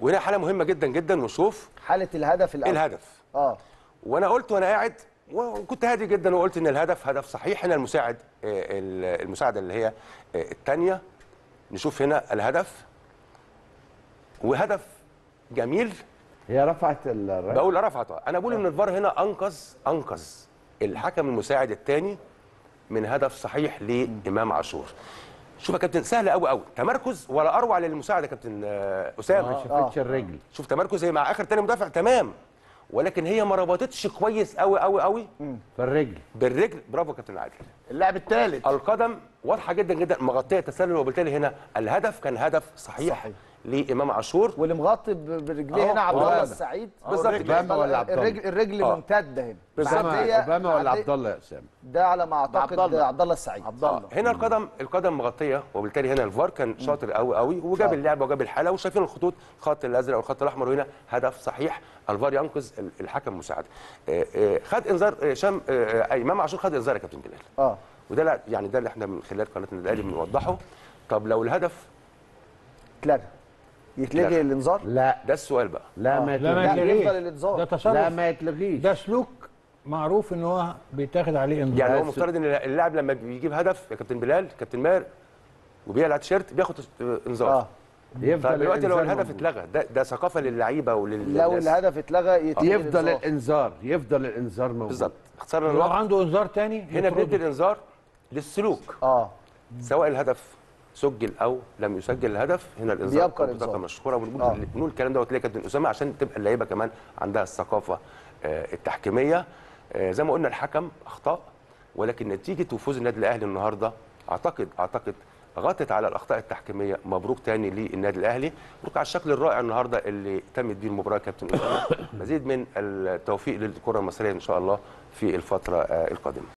وهنا حاله مهمه جدا جدا ونشوف حاله الهدف ايه الاول الهدف اه وانا قلت وانا قاعد وكنت هادي جدا وقلت ان الهدف هدف صحيح هنا المساعد آه، ال- المساعده اللي هي الثانيه نشوف هنا الهدف وهدف جميل هي رفعت الرايه بقول رفعت انا بقول ان الفار هنا انقذ انقذ الحكم المساعد الثاني من هدف صحيح لامام عاشور شوف يا كابتن سهل قوي قوي تمركز ولا اروع للمساعد يا كابتن آه، اسامه ما شافتش الرجل شوف تمركز هي مع اخر تاني مدافع تمام ولكن هي ما ربطتش كويس قوي قوي قوي في الرجل بالرجل برافو يا كابتن عادل اللاعب الثالث القدم واضحه جدا جدا مغطيه تسلل وبالتالي هنا الهدف كان هدف صحيح, صحيح. لامام عاشور واللي مغطي ب- برجليه أهو، هنا عبد الله وهذا. السعيد بالظبط كده. أوباما ولا عبد الله؟ الرجل الرجل آه. ممتده هنا بالظبط. معدية- اوباما ولا معدية- عبد الله يا اسامه ده على ما عبد اعتقد الله. عبد الله السعيد عبد آه، الله هنا القدم القدم مغطيه وبالتالي هنا الفار كان شاطر قوي قوي وجاب شاطر. اللعبه وجاب الحاله وشايفين الخطوط الخط الازرق والخط الاحمر وهنا هدف صحيح الفار ينقذ ال- الحكم المساعد آه، آه، خد انذار آه، هشام آه، آه، امام عاشور خد انذار يا كابتن بلال اه وده لا يعني ده اللي احنا من خلال قناه النادي الاهلي بنوضحه طب لو الهدف اتلغى يتلغي اتلغى. الانذار لا ده السؤال بقى لا ما لا، ما لا يتلغيش يتلغيش. يفضل ده الانذار لا تصرف ما يتلغيش ده سلوك معروف ان هو بيتاخد عليه انذار يعني هو بس- مفترض ان اللاعب لما بيجيب هدف يا كابتن بلال كابتن ماهر وبيقلع تيشيرت بياخد انذار اه يفضل طيب دلوقتي لو الإنذار الهدف موجود. اتلغى ده ده ثقافه للعيبه ولل لو للناس. الهدف اتلغى يتلغي يفضل الإنذار. الانذار يفضل الانذار موجود بالظبط اختصارنا لو الوقت عنده انذار تاني هنا يطرده. بندي الانذار للسلوك اه سواء الهدف سجل او لم يسجل الهدف هنا الانذار بيبقى بطاقه الإنذار. مشهوره ونقول آه. نقول الكلام دوت ليه يا كابتن اسامه عشان تبقى اللعيبه كمان عندها الثقافه آه، التحكيميه آه، زي ما قلنا الحكم اخطاء ولكن نتيجه وفوز النادي الاهلي النهارده اعتقد اعتقد غطت على الاخطاء التحكيميه مبروك تاني للنادي الاهلي مبروك على الشكل الرائع النهارده اللي تمت بيه المباراه يا كابتن اسامه مزيد من التوفيق للكره المصريه ان شاء الله في الفتره آه، القادمه